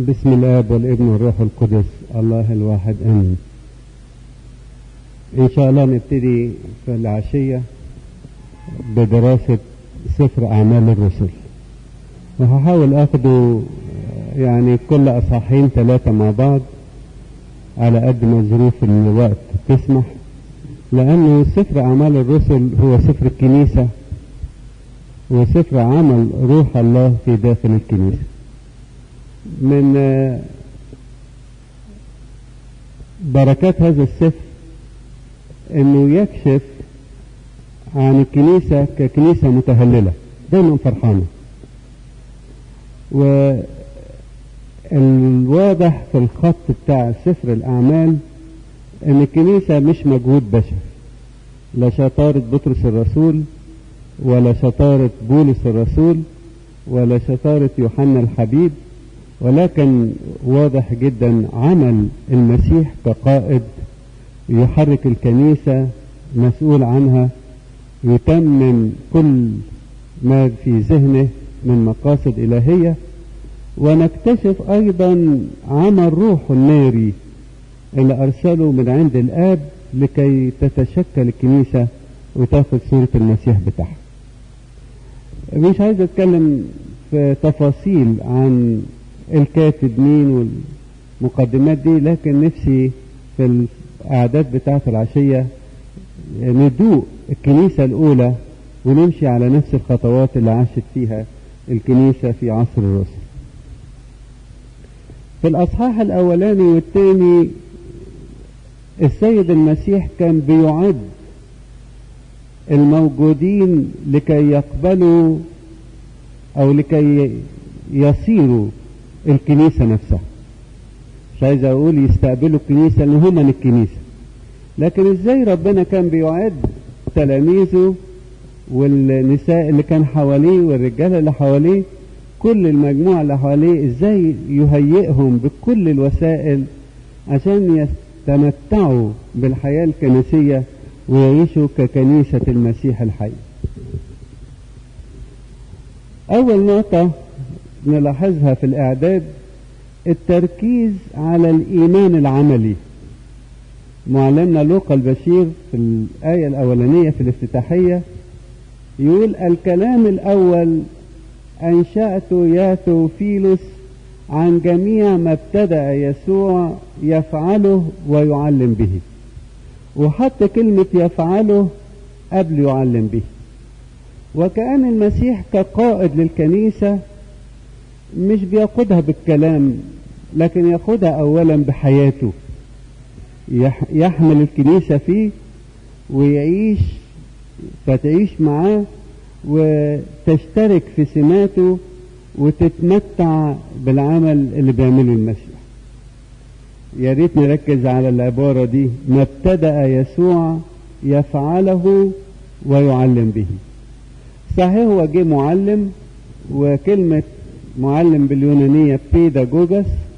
بسم الاب والابن والروح القدس الله الواحد امين ان شاء الله نبتدي في العشية بدراسة سفر اعمال الرسل وهحاول اخده يعني كل اصحاحين ثلاثة مع بعض على قد ما ظروف الوقت تسمح لانه سفر اعمال الرسل هو سفر الكنيسة وسفر عمل روح الله في داخل الكنيسة من بركات هذا السفر انه يكشف عن الكنيسة ككنيسة متهللة دايما فرحانة والواضح في الخط بتاع سفر الاعمال ان الكنيسة مش مجهود بشر لا شطارة بطرس الرسول ولا شطارة بولس الرسول ولا شطارة يوحنا الحبيب ولكن واضح جدا عمل المسيح كقائد يحرك الكنيسة مسؤول عنها يتمم كل ما في ذهنه من مقاصد إلهية ونكتشف أيضا عمل روحه الناري اللي أرسله من عند الآب لكي تتشكل الكنيسة وتاخد صورة المسيح بتاعها مش عايز أتكلم في تفاصيل عن الكاتب مين والمقدمات دي لكن نفسي في الأعداد بتاعة العشية ندوق الكنيسة الأولى ونمشي على نفس الخطوات اللي عاشت فيها الكنيسة في عصر الرسل في الأصحاح الأولاني والثاني السيد المسيح كان بيعد الموجودين لكي يقبلوا أو لكي يصيروا الكنيسة نفسها مش عايز اقول يستقبلوا الكنيسة ان هم من الكنيسة لكن ازاي ربنا كان بيعد تلاميذه والنساء اللي كان حواليه والرجالة اللي حواليه كل المجموعة اللي حواليه ازاي يهيئهم بكل الوسائل عشان يتمتعوا بالحياة الكنسية ويعيشوا ككنيسة المسيح الحي أول نقطة نلاحظها في الإعداد التركيز على الإيمان العملي معلمنا لوقا البشير في الآية الأولانية في الافتتاحية يقول الكلام الأول أنشأت يا توفيلوس عن جميع ما ابتدأ يسوع يفعله ويعلم به وحط كلمة يفعله قبل يعلم به وكأن المسيح كقائد للكنيسة مش بياخدها بالكلام لكن ياخدها اولا بحياته يحمل الكنيسة فيه ويعيش فتعيش معاه وتشترك في سماته وتتمتع بالعمل اللي بيعمله المسيح يا ريت نركز على العبارة دي ما ابتدأ يسوع يفعله ويعلم به صحيح هو جه معلم وكلمة معلم باليونانية بيداجوجس